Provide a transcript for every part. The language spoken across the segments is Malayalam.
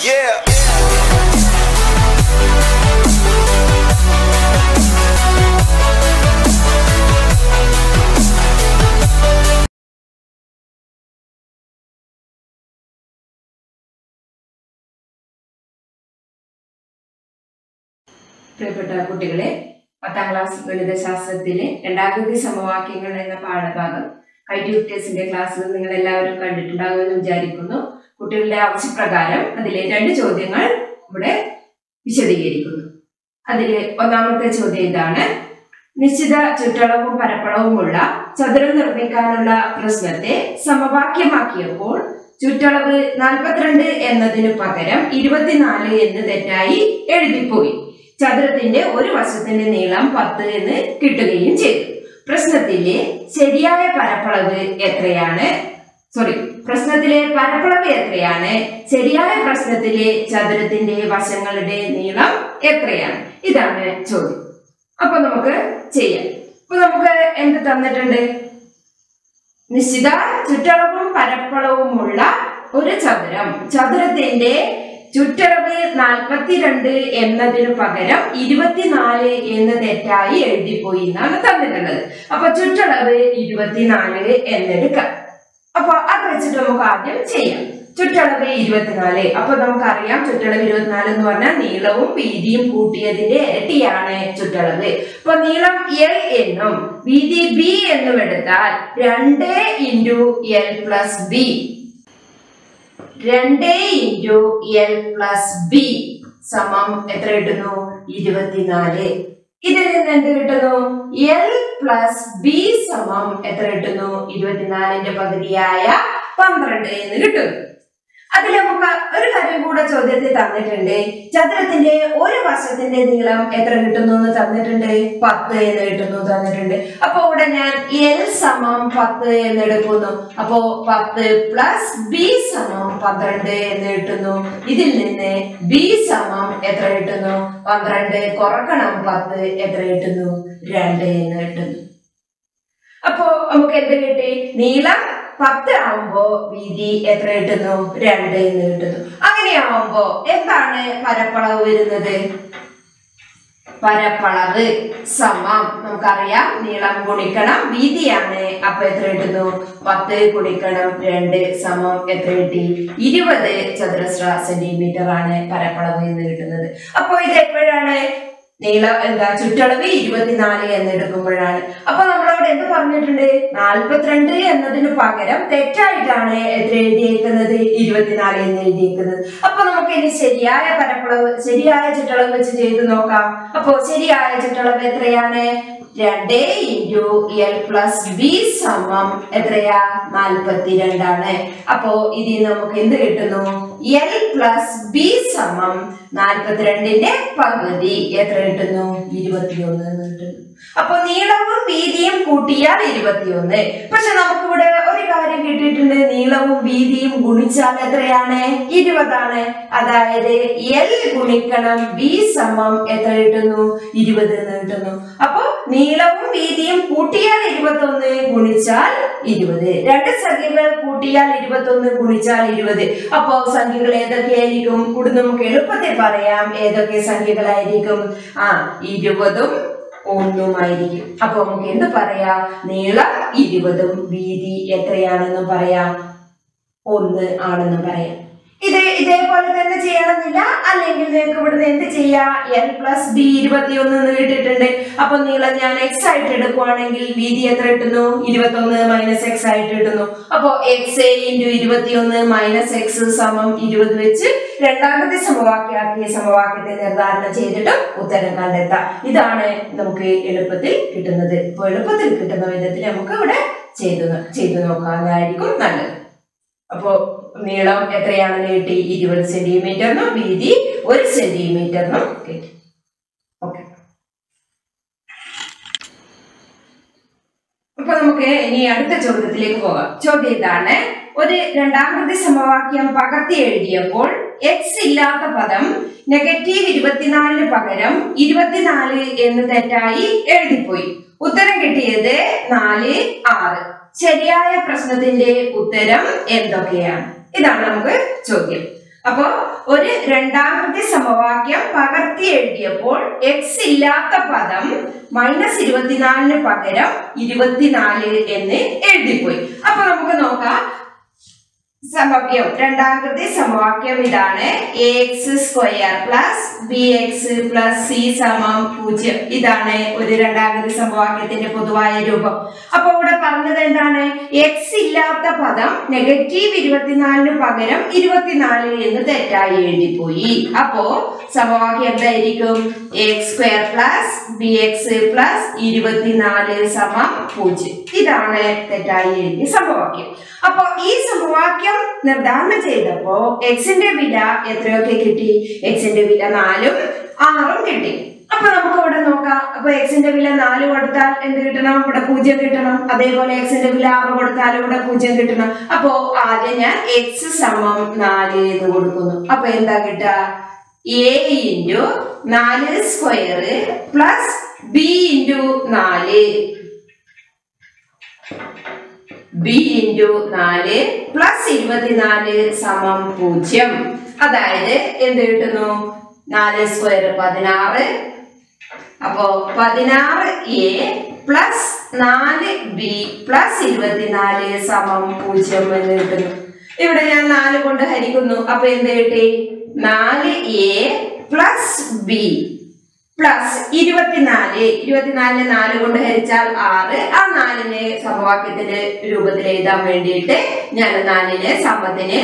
Yeah. പ്രിയപ്പെട്ട കുട്ടികളെ പത്താം ക്ലാസ് ഗണിതശാസ്ത്രത്തിലെ രണ്ടാകൃതി സമവാക്യങ്ങൾ എന്ന പാഠഭാഗം കൈറ്റ്യൂട്ടേഴ്സിന്റെ ക്ലാസ്സിൽ നിങ്ങൾ എല്ലാവരും കണ്ടിട്ടുണ്ടാകുമെന്ന് വിചാരിക്കുന്നു കുട്ടികളുടെ ആവശ്യപ്രകാരം അതിലെ രണ്ട് ചോദ്യങ്ങൾ ഇവിടെ വിശദീകരിക്കുന്നു അതിലെ ഒന്നാമത്തെ ചോദ്യം ഇതാണ് നിശ്ചിത ചുറ്റളവും പരപ്പളവുമുള്ള ചതുരം നിർമ്മിക്കാനുള്ള പ്രശ്നത്തെ സമവാക്യമാക്കിയപ്പോൾ ചുറ്റളവ് നാൽപ്പത്തിരണ്ട് എന്നതിനു പകരം ഇരുപത്തിനാല് എന്ന് തെറ്റായി എഴുതിപ്പോയി ചതുരത്തിന്റെ ഒരു വശത്തിന്റെ നീളം പത്ത് എന്ന് കിട്ടുകയും ചെയ്തു പ്രശ്നത്തിലെ ശരിയായ പരപ്പളവ് എത്രയാണ് സോറി പ്രശ്നത്തിലെ പരപ്പളവ് എത്രയാണ് ശരിയായ പ്രശ്നത്തിലെ ചതുരത്തിന്റെ വശങ്ങളുടെ നീളം എത്രയാണ് ഇതാണ് ചോദ്യം അപ്പൊ നമുക്ക് ചെയ്യാം അപ്പൊ നമുക്ക് എന്ത് തന്നിട്ടുണ്ട് നിശ്ചിത ചുറ്റളവും പരപ്പളവുമുള്ള ഒരു ചതുരം ചതുരത്തിന്റെ ചുറ്റളവ് നാൽപ്പത്തിരണ്ട് എന്നതിനു പകരം ഇരുപത്തിനാല് എന്ന് തെറ്റായി എഴുതിപ്പോയി എന്നാണ് തന്നിട്ടുള്ളത് അപ്പൊ ചുറ്റളവ് ഇരുപത്തിനാല് എന്നെടുക്കാം അപ്പൊ അത് വെച്ചിട്ട് നമുക്ക് ആദ്യം ചെയ്യാം ചുറ്റളവ് ഇരുപത്തിനാല് അപ്പൊ നമുക്കറിയാം ചുറ്റളവ് ഇരുപത്തിനാല് എന്ന് പറഞ്ഞാൽ നീളവും വീതിയും കൂട്ടിയതിന്റെ ഇരട്ടിയാണ് ചുറ്റളവ് അപ്പൊ നീളം എൽ എന്നും വീതി ബി എന്നും എടുത്താൽ രണ്ട് ഇൻറ്റു എൽ പ്ലസ് ബി രണ്ട് ഇൻറ്റു എൽ പ്ലസ് ബി സമം എത്ര കിട്ടുന്നു ഇരുപത്തിനാല് ഇതിൽ നിന്ന് എന്ത് കിട്ടുന്നു എൽ പ്ലസ് ബി സമം എത്ര കിട്ടുന്നു ഇരുപത്തിനാലിന്റെ പകുതിയായ പന്ത്രണ്ട് എന്ന് കിട്ടുന്നു അതിൽ നമുക്ക് ഒരു കാര്യം കൂടെ ചോദ്യത്തിൽ തന്നിട്ടുണ്ട് ചതുരത്തിന്റെ ഒരു വശത്തിന്റെ നീളം എത്ര കിട്ടുന്നു എന്ന് തന്നിട്ടുണ്ട് പത്ത് എന്ന് കിട്ടുന്നു തന്നിട്ടുണ്ട് അപ്പൊ ഇവിടെ ഞാൻ എൽ സമം പത്ത് എന്ന് എടുക്കുന്നു അപ്പോ പത്ത് പ്ലസ് ബി സമം പന്ത്രണ്ട് എന്ന് കിട്ടുന്നു ഇതിൽ നിന്ന് ബി സമം എത്ര കിട്ടുന്നു പന്ത്രണ്ട് കുറക്കണം പത്ത് എത്ര കിട്ടുന്നു രണ്ട് എന്ന് കിട്ടുന്നു അപ്പോ നമുക്ക് എന്ത് കിട്ടി നീളം പത്ത് ആവുമ്പോ വീതി എത്ര കിട്ടുന്നു രണ്ട് എന്ന് കിട്ടുന്നു അങ്ങനെയാവുമ്പോ എന്താണ് പരപ്പളവ് വരുന്നത് പരപ്പളവ് സമം നമുക്കറിയാം നീളം ഗുണിക്കണം വീതിയാണ് അപ്പൊ എത്ര കിട്ടുന്നു പത്ത് ഗുണിക്കണം രണ്ട് സമം എത്ര കിട്ടി ഇരുപത് ചതുരശ്ര സെന്റിമീറ്റർ ആണ് പരപ്പളവ് എന്ന് കിട്ടുന്നത് അപ്പൊ ഇത് എപ്പോഴാണ് നീളം എന്താ ചുറ്റളവ് ഇരുപത്തിനാല് എന്ന് എടുക്കുമ്പോഴാണ് അപ്പൊ നമ്മളവിടെ എന്ത് പറഞ്ഞിട്ടുണ്ട് നാൽപ്പത്തിരണ്ട് എന്നതിന് പകരം തെറ്റായിട്ടാണ് എത്ര എഴുതിയേക്കുന്നത് ഇരുപത്തിനാല് എന്ന് എഴുതിയേക്കുന്നത് അപ്പൊ നമുക്ക് ഇനി ശരിയായ പരപ്പളവ് ശരിയായ ചുറ്റളവ് വെച്ച് ചെയ്ത് നോക്കാം അപ്പൊ ശരിയായ ചുറ്റളവ് എത്രയാണ് രണ്ട് ഇൻറ്റു എൽ പ്ലസ് ബി സമം എത്രയാ നാൽപ്പത്തിരണ്ടാണ് അപ്പോ ഇതിൽ നമുക്ക് എന്ത് കിട്ടുന്നു എൽ പ്ലസ് ബി സമം നാൽപ്പത്തിരണ്ടിന്റെ പകുതി എത്ര കിട്ടുന്നു ഇരുപത്തിയൊന്ന് എന്ന് കിട്ടുന്നു അപ്പൊ നീളവും വീതിയും കൂട്ടിയാൽ ഇരുപത്തിയൊന്ന് പക്ഷെ നമുക്കിവിടെ ഒരു കാര്യം കിട്ടിയിട്ടുണ്ട് നീളവും വീതിയും ഗുണിച്ചാൽ എത്രയാണ് ഇരുപതാണ് അതായത് എൽ ഗുണിക്കണം ബി സമം എത്ര കിട്ടുന്നു ഇരുപത് എന്ന് കിട്ടുന്നു അപ്പൊ നീളവും വീതിയും കൂട്ടിയാൽ ഇരുപത്തൊന്ന് ഗുണിച്ചാൽ ഇരുപത് രണ്ട് സംഖ്യകൾ കൂട്ടിയാൽ ഇരുപത്തൊന്ന് ഗുണിച്ചാൽ ഇരുപത് അപ്പോ സംഖ്യകൾ ഏതൊക്കെയായിരിക്കും കൂടി നമുക്ക് എളുപ്പത്തിൽ പറയാം ഏതൊക്കെ സംഖ്യകളായിരിക്കും ആ ഇരുപതും ഒന്നുമായിരിക്കും അപ്പൊ നമുക്ക് എന്ത് പറയാം നീളം ഇരുപതും വീതി എത്രയാണെന്ന് പറയാം ഒന്ന് ആണെന്ന് പറയാം ഇത് ഇതേപോലെ തന്നെ ചെയ്യണമെന്നില്ല അല്ലെങ്കിൽ നിങ്ങൾക്ക് ഇവിടുന്ന് എന്ത് ചെയ്യാം എൽ പ്ലസ് ബി ഇരുപത്തിയൊന്ന് എന്ന് കിട്ടിയിട്ടുണ്ട് അപ്പൊ നീളം ഞാൻ എക്സ് ആയിട്ട് എടുക്കുവാണെങ്കിൽ വീതി എത്ര കിട്ടുന്നു ഇരുപത്തൊന്ന് മൈനസ് എക്സ് ആയിട്ട് കിട്ടുന്നു അപ്പോ എക്സ് ഇൻറ്റു ഇരുപത്തിയൊന്ന് മൈനസ് എക്സ് സമം ഇരുപത് വെച്ച് രണ്ടാമത്തെ സമവാക്യാക്കിയ സമവാക്യത്തെ നിർദ്ധാരണം ചെയ്തിട്ട് ഉത്തരം കണ്ടെത്താം ഇതാണ് നമുക്ക് എളുപ്പത്തിൽ കിട്ടുന്നത് ഇപ്പൊ എളുപ്പത്തിൽ കിട്ടുന്ന വിധത്തിൽ നമുക്ക് ഇവിടെ ചെയ്തു ചെയ്തു നോക്കാവുന്നതായിരിക്കും നല്ലത് അപ്പോ നീളം എത്രയാണെന്ന് കിട്ടി ഇരുപത് സെന്റിമീറ്ററിനും വീതി ഒരു സെന്റിമീറ്ററിനും കിട്ടി ഓക്കെ അപ്പൊ നമുക്ക് ഇനി അടുത്ത ചോദ്യത്തിലേക്ക് പോകാം ചോദ്യം ഇതാണ് ഒരു രണ്ടാമത്തെ സമവാക്യം പകർത്തി എഴുതിയപ്പോൾ എക്സ് ഇല്ലാത്ത പദം നെഗറ്റീവ് ഇരുപത്തിനാലിന് പകരം ഇരുപത്തിനാല് എന്ന് തെറ്റായി എഴുതിപ്പോയി ഉത്തരം കിട്ടിയത് നാല് ആറ് ശരിയായ പ്രശ്നത്തിന്റെ ഉത്തരം എന്തൊക്കെയാണ് ഇതാണ് നമുക്ക് ചോദ്യം അപ്പോ ഒരു രണ്ടാമത്തെ സമവാക്യം പകർത്തി എഴുതിയപ്പോൾ എക്സ് ഇല്ലാത്ത പദം മൈനസ് ഇരുപത്തിനാലിന് പകരം ഇരുപത്തിനാല് എന്ന് എഴുതിപ്പോയി അപ്പൊ നമുക്ക് നോക്കാം സമവാക്യം രണ്ടാമത്തെ സമവാക്യം ഇതാണ് A X square plus B X plus C സമം പൂജ്യം ഇതാണ് ഒരു രണ്ടാമത്തെ സമവാക്യത്തിന്റെ പൊതുവായ രൂപം അപ്പൊ ഇവിടെ പറഞ്ഞത് എന്താണ് എക്സ് ഇല്ലാത്ത പദം നെഗറ്റീവ് ഇരുപത്തിനാലിന് പകരം ഇരുപത്തിനാല് എന്ന് തെറ്റായി എഴുതിപ്പോയി അപ്പോ സമവാക്യം എന്തായിരിക്കും X square plus B X plus ഇരുപത്തിനാല് സമം പൂജ്യം ഇതാണ് തെറ്റായി എഴുതിയ സമവാക്യം അപ്പൊ ഈ സമവാക്യം നിർദ്ധാരണം ചെയ്തപ്പോ എക്സിന്റെ വില എത്രയൊക്കെ കിട്ടി എക്സിന്റെ വില നാലും ആറും കിട്ടി അപ്പൊ നമുക്ക് ഇവിടെ നോക്കാം അപ്പൊ എക്സിന്റെ വില നാല് കൊടുത്താൽ എന്ത് കിട്ടണം ഇവിടെ പൂജ്യം കിട്ടണം അതേപോലെ എക്സിന്റെ വില ആറ് കൊടുത്താൽ ഇവിടെ പൂജ്യം കിട്ടണം അപ്പോ ആദ്യം ഞാൻ എക്സ് സമം നാല് എന്ന് കൊടുക്കുന്നു അപ്പൊ എന്താ കിട്ടുക എ ഇൻറ്റു നാല് സ്ക്വയർ പ്ലസ് ബി ഇൻറ്റു നാല് ബി ഇൻറ്റു നാല് പ്ലസ് ഇരുപത്തിനാല് സമം പൂജ്യം അതായത് എന്ത് കിട്ടുന്നു നാല് സ്ക്വയർ പതിനാറ് അപ്പോ പതിനാറ് എ പ്ലസ് നാല് ബി പ്ലസ് ഇരുപത്തിനാല് സമം പൂജ്യം എന്ന് കിട്ടുന്നു ഇവിടെ ഞാൻ നാല് കൊണ്ട് ഹരിക്കുന്നു അപ്പൊ എന്ത് കിട്ടി നാല് എ പ്ലസ് ബി പ്ലസ് ഇരുപത്തിനാല് ഇരുപത്തിനാലിന് നാല് കൊണ്ട് ഹരിച്ചാൽ ആറ് ആ നാലിനെ സമവാക്യത്തിന്റെ രൂപത്തിൽ എഴുതാൻ വേണ്ടിയിട്ട് ഞാൻ നാലിനെ സമ്പത്തിന്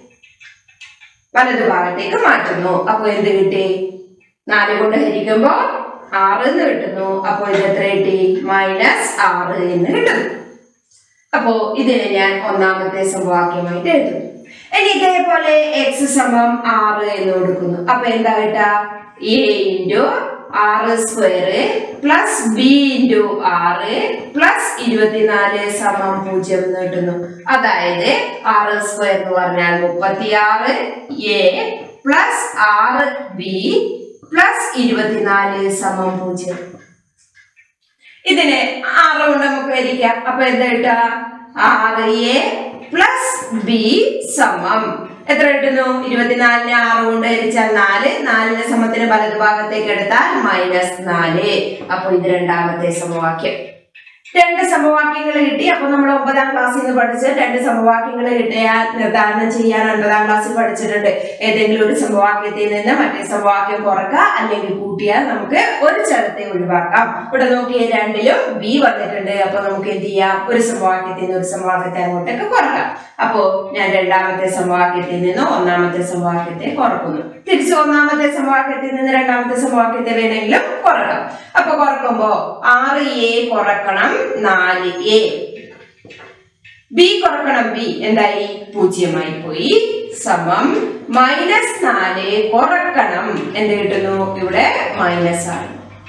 വലതുഭാഗത്തേക്ക് മാറ്റുന്നു അപ്പൊ എന്ത് കിട്ടി നാല് കൊണ്ട് ഹരിക്കുമ്പോ ആറ് എന്ന് കിട്ടുന്നു അപ്പൊ ഇത് എത്ര കിട്ടി മൈനസ് ആറ് എന്ന് കിട്ടുന്നു അപ്പോ ഇതിനെ ഞാൻ ഒന്നാമത്തെ സമവാക്യമായിട്ട് എഴുതുന്നു ഇനി ഇതേപോലെ എക്സ് സമം ആറ് എന്ന് കൊടുക്കുന്നു അപ്പൊ എന്താ കിട്ടാ എ ഇൻറ്റു ആറ് സ്ക്വയർ പ്ലസ് ബി ഇൻറ്റു ആറ് പ്ലസ് ഇരുപത്തിനാല് സമം പൂജ്യം എന്ന് കിട്ടുന്നു അതായത് ആറ് സ്ക്വയർ എന്ന് പറഞ്ഞാൽ മുപ്പത്തിയാറ് എ പ്ലസ് ആറ് ബി പ്ലസ് ഇരുപത്തിനാല് സമം പൂജ്യം ഇതിനെ ആറ് കൊണ്ട് നമുക്ക് ഹരിക്കാം അപ്പൊ എന്താ കിട്ടുക ആറ് എ പ്ലസ് ബി സമം എത്ര കിട്ടുന്നു ഇരുപത്തിനാലിന് ആറ് കൊണ്ട് ഹരിച്ചാൽ നാല് നാലിന്റെ സമത്തിന് വലതുഭാഗത്തേക്ക് എടുത്താൽ മൈനസ് നാല് അപ്പൊ ഇത് രണ്ടാമത്തെ സമവാക്യം രണ്ട് സമവാക്യങ്ങൾ കിട്ടി അപ്പൊ നമ്മൾ ഒമ്പതാം ക്ലാസ്സിൽ നിന്ന് പഠിച്ച രണ്ട് സമവാക്യങ്ങൾ കിട്ടിയാൽ നിർദ്ധാരണം ചെയ്യാൻ ഒൻപതാം ക്ലാസ്സിൽ പഠിച്ചിട്ടുണ്ട് ഏതെങ്കിലും ഒരു സമവാക്യത്തിൽ നിന്ന് മറ്റേ സമവാക്യം കുറക്കുക അല്ലെങ്കിൽ കൂട്ടിയാൽ നമുക്ക് ഒരു ചലത്തെ ഒഴിവാക്കാം ഇവിടെ നോക്കിയ രണ്ടിലും ബി വന്നിട്ടുണ്ട് അപ്പൊ നമുക്ക് എന്ത് ചെയ്യാം ഒരു സമവാക്യത്തിൽ നിന്ന് ഒരു സമവാക്യത്തെ അങ്ങോട്ടേക്ക് കുറക്കാം അപ്പോ ഞാൻ രണ്ടാമത്തെ സമവാക്യത്തിൽ നിന്ന് ഒന്നാമത്തെ സമവാക്യത്തെ കുറക്കുന്നു തിരിച്ച് ഒന്നാമത്തെ സമവാക്യത്തിൽ നിന്ന് രണ്ടാമത്തെ സമവാക്യത്തെ വേണമെങ്കിലും കുറക്കാം അപ്പൊ കുറക്കുമ്പോ ആറ് എ കുറക്കണം നാല് എ ബി കുറക്കണം ബി എന്തായി പൂജ്യമായി പോയി സമം മൈനസ് നാല് കുറക്കണം എന്ത് കിട്ടുന്നു ഇവിടെ മൈനസ് ആണ്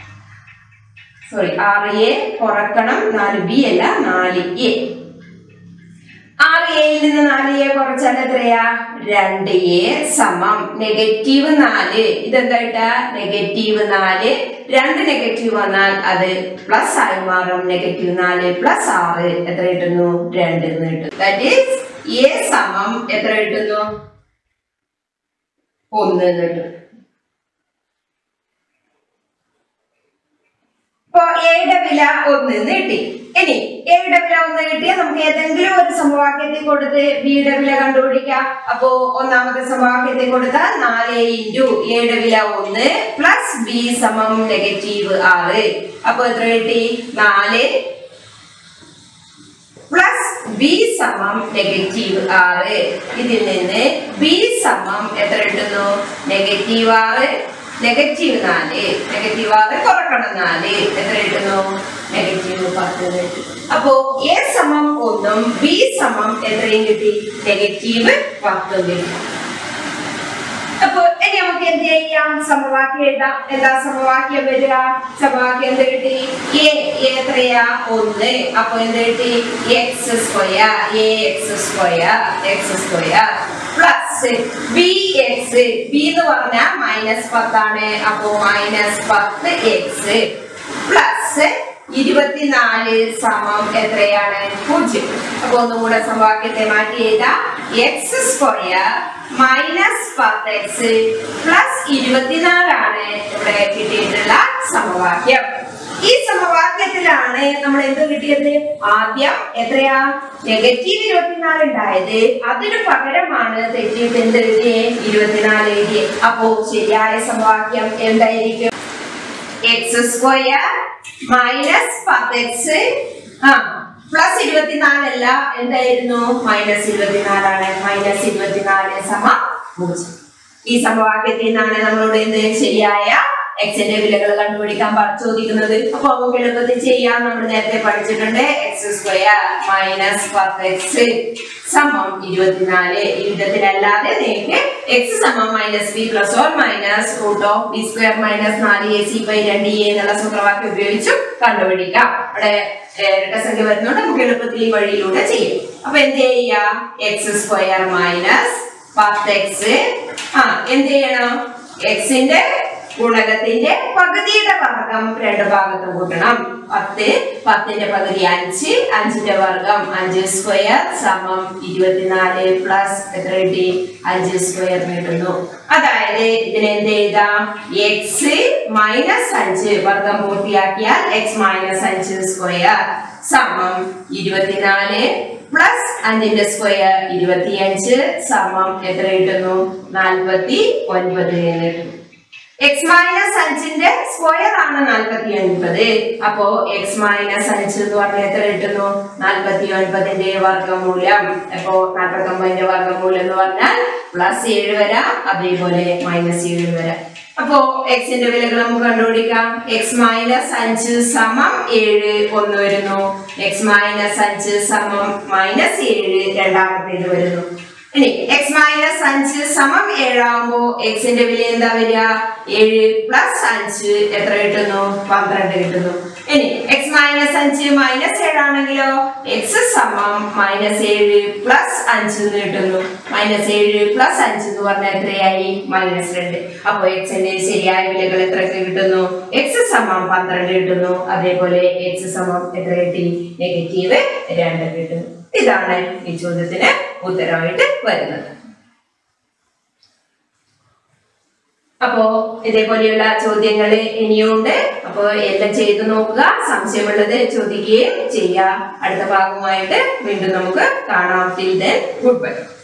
സോറി ആറ് എ കുറക്കണം നാല് ബി അല്ല നാല് എ ആറ് എയിൽ നിന്ന് നാല് എ കുറച്ചാൽ എത്രയാ രണ്ട് എ സമം നെഗറ്റീവ് നാല് ഇതെന്തായിട്ടാ നെഗറ്റീവ് നാല് രണ്ട് നെഗറ്റീവ് വന്നാൽ അത് പ്ലസ് ആയി മാറും നെഗറ്റീവ് നാല് പ്ലസ് ആറ് എത്ര കിട്ടുന്നു രണ്ട് എന്ന് കിട്ടും ദാറ്റ് ഈസ് എ സമം എത്ര കിട്ടുന്നു ഒന്ന് എന്ന് കിട്ടും ഇപ്പൊ എയുടെ വില ഒന്ന് എന്ന് കിട്ടി ഇനി എയുടെ വില ഒന്ന് കിട്ടിയാൽ നമുക്ക് ഏതെങ്കിലും ഒരു സമവാക്യത്തിൽ കൊടുത്ത് ബിയുടെ വില കണ്ടുപിടിക്കാം അപ്പോ ഒന്നാമത്തെ സമവാക്യത്തിൽ കൊടുത്താൽ നാല് ഇൻറ്റു എയുടെ വില ഒന്ന് പ്ലസ് ബി സമം നെഗറ്റീവ് ആറ് അപ്പൊ എത്ര കിട്ടി നാല് പ്ലസ് ബി സമം നെഗറ്റീവ് ആറ് ഇതിൽ നിന്ന് ബി സമം എത്ര കിട്ടുന്നു നെഗറ്റീവ് ആറ് നെഗറ്റീവ് നാല് നെഗറ്റീവ് ആറ് കുറക്കണം നാല് എത്ര കിട്ടുന്നു നെഗറ്റീവ് പത്ത് കിട്ടും അപ്പോ എ സമം ഒന്നും ബി സമം എത്രയും കിട്ടി നെഗറ്റീവ് പത്തും കിട്ടി അപ്പൊ ഇനി നമുക്ക് എന്ത് ചെയ്യാം സമവാക്യം എഴുതാം എന്താ സമവാക്യം വരിക സമവാക്യം എന്ത് കിട്ടി എ എത്രയാ ഒന്ന് അപ്പൊ എന്ത് കിട്ടി X square A X square X square plus B X B എന്ന് പറഞ്ഞാൽ മൈനസ് പത്താണ് അപ്പോ മൈനസ് പത്ത് എക്സ് പ്ലസ് ഇരുപത്തിനാല് സമം എത്രയാണ് പൂജ്യം അപ്പൊ ഒന്നും കൂടെ സമവാക്യത്തെ മാറ്റി എഴുതാം എക്സ് സ്ക്വയർ മൈനസ് പത്ത് എക്സ് പ്ലസ് ഇരുപത്തിനാലാണ് ഇവിടെ കിട്ടിയിട്ടുള്ള സമവാക്യം ഈ സമവാക്യത്തിലാണ് നമ്മൾ എന്ത് കിട്ടിയത് ആദ്യം എത്രയാ നെഗറ്റീവ് ഇരുപത്തിനാല് ഉണ്ടായത് അതിന് പകരമാണ് തെറ്റിയിട്ട് എന്ത് എഴുതിയേ ഇരുപത്തിനാല് എഴുതിയേ അപ്പോ ശരിയായ സമവാക്യം എന്തായിരിക്കും എക്സ് സ്ക്വയർ മൈനസ് പത്ത് എക്സ് ആ പ്ലസ് ഇരുപത്തിനാലല്ല എന്തായിരുന്നു മൈനസ് ഇരുപത്തിനാലാണ് മൈനസ് ഇരുപത്തിനാല് സമം പൂജ്യം ഈ സമവാക്യത്തിൽ നിന്നാണ് നമ്മളോട് എന്ത് ശരിയായ എക്സിന്റെ വിലകൾ കണ്ടുപിടിക്കാൻ പറ- ചോദിക്കുന്നത് അപ്പൊ നമുക്ക് എളുപ്പത്തിൽ ചെയ്യാം നമ്മൾ നേരത്തെ പഠിച്ചിട്ടുണ്ട് എക്സ് സ്ക്വയർ മൈനസ് പത്ത് എക്സ് സമം ഇരുപത്തിനാല് ഈ വിധത്തിലല്ലാതെ നിങ്ങൾക്ക് എക്സ് സമം minus B plus or minus root of B square minus നാല് എ സി ബൈ രണ്ട് എ എന്നുള്ള സൂത്രവാക്യം ഉപയോഗിച്ചും കണ്ടുപിടിക്കാം ഇവിടെ ഇരട്ടസംഖ്യ വരുന്നതുകൊണ്ട് നമുക്ക് എളുപ്പത്തിൽ ഈ വഴിയിലൂടെ ചെയ്യും അപ്പൊ എന്ത് ചെയ്യാം എക്സ് സ്ക്വയർ മൈനസ് പത്ത് എക്സ് ആ എന്ത് ചെയ്യണം എക്സിന്റെ ഗുണകത്തിന്റെ പകുതിയുടെ വർഗം രണ്ട് ഭാഗത്തും കൂട്ടണം പത്ത് പത്തിന്റെ പകുതി അഞ്ച് അഞ്ചിന്റെ വർഗം അഞ്ച് സ്ക്വയർ സമം ഇരുപത്തിനാല് പ്ലസ് എത്ര കിട്ടി അഞ്ച് സ്ക്വയർ കിട്ടുന്നു അതായത് ഇതിന് എന്ത് എഴുതാം എക്സ് മൈനസ് അഞ്ച് വർഗം പൂർത്തിയാക്കിയാൽ എക്സ് മൈനസ് അഞ്ച് സ്ക്വയർ സമം ഇരുപത്തിനാല് പ്ലസ് അഞ്ചിന്റെ സ്ക്വയർ ഇരുപത്തിയഞ്ച് സമം എത്ര കിട്ടുന്നു നാൽപ്പത്തി ഒൻപത് എന്ന് കിട്ടുന്നു എക്സ് മൈനസ് അഞ്ചിന്റെ സ്ക്വയർ ആണ് നാൽപ്പത്തി ഒൻപത് അപ്പോ എക്സ് മൈനസ് അഞ്ച് എന്ന് പറഞ്ഞാൽ എത്ര കിട്ടുന്നു നാൽപ്പത്തി ഒൻപതിന്റെ വർഗമൂലം അപ്പോ നാൽപ്പത്തി ഒമ്പതിന്റെ വർഗമൂലം എന്ന് പറഞ്ഞാൽ പ്ലസ് ഏഴ് വരാം അതേപോലെ മൈനസ് ഏഴ് വരാം അപ്പോ എക്സിന്റെ വിലകൾ നമുക്ക് കണ്ടുപിടിക്കാം എക്സ് മൈനസ് അഞ്ച് സമം ഏഴ് ഒന്ന് വരുന്നു എക്സ് മൈനസ് അഞ്ച് സമം മൈനസ് ഏഴ് രണ്ടാമത്തേത് വരുന്നു ഇനി എക്സ് മൈനസ് അഞ്ച് സമം ഏഴാകുമ്പോ എക്സിന്റെ വില എന്താ വരിക ഏഴ് പ്ലസ് അഞ്ച് എത്ര കിട്ടുന്നു പന്ത്രണ്ട് കിട്ടുന്നു ഇനി എക്സ് മൈനസ് അഞ്ച് മൈനസ് ഏഴാണെങ്കിലോ എക്സ് സമം മൈനസ് ഏഴ് പ്ലസ് അഞ്ച് എന്ന് കിട്ടുന്നു മൈനസ് ഏഴ് പ്ലസ് അഞ്ച് എന്ന് പറഞ്ഞാൽ എത്രയായി മൈനസ് രണ്ട് അപ്പൊ എക്സിന്റെ ശരിയായ വിലകൾ എത്രയൊക്കെ കിട്ടുന്നു എക്സ് സമം പന്ത്രണ്ട് കിട്ടുന്നു അതേപോലെ എക്സ് സമം എത്ര കിട്ടി നെഗറ്റീവ് രണ്ട് കിട്ടുന്നു ഇതാണ് ഈ ചോദ്യത്തിന് ഉത്തരമായിട്ട് വരുന്നത് അപ്പോ ഇതേപോലെയുള്ള ചോദ്യങ്ങൾ ഇനിയുണ്ട് അപ്പോ എല്ലാം ചെയ്തു നോക്കുക സംശയമുള്ളത് ചോദിക്കുകയും ചെയ്യുക അടുത്ത ഭാഗമായിട്ട് വീണ്ടും നമുക്ക് കാണാം ടിൽ ദെൻ ഗുഡ് ബൈ